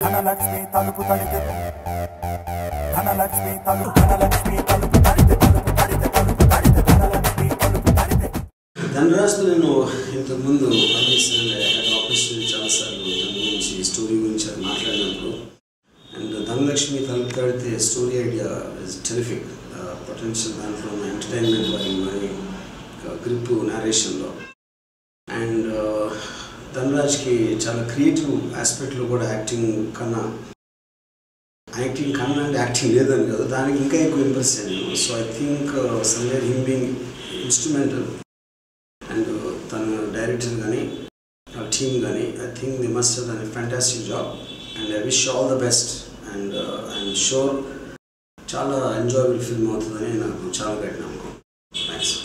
ధనలక్ష్మి తలుపు తడితే ధనలక్ష్మి తలుపు ధనలక్ష్మి తలుపు తడితే తలుపు తడితే తలుపు తడితే ధనలక్ష్మి తలుపు తడితే ధనరాజుతో నేను ఇంతకుముందు పనిచేసిన ఆపర్చునిటీ చాలాసార్లు దాని గురించి స్టోరీ గురించి అది మాట్లాడినప్పుడు అండ్ ధనలక్ష్మి తలుపు కడితే story idea is terrific potential దాంట్లో ఉన్న ఎంటర్టైన్మెంట్ వాల్యూ కానీ గ్రిప్ నేరేషన్లో అండ్ ధనరాజ్కి చాలా క్రియేటివ్ ఆస్పెక్ట్లో కూడా యాక్టింగ్ కన్నా యాక్టింగ్ కన్నా అంటే యాక్టింగ్ లేదని కాదు దానికి ఇంకా ఎక్కువ ఇంప్రెస్ అయ్యాను so I think somewhere him being instrumental and తన డైరెక్టర్ కానీ ఆ టీమ్ కానీ I think they must done fantastic job and I wish all the best and I'm sure చాలా ఎంజాయబుల్ ఫిల్మ్ అవుతుందని నాకు చాలా గట్టి నమ్మకం థ్యాంక్స్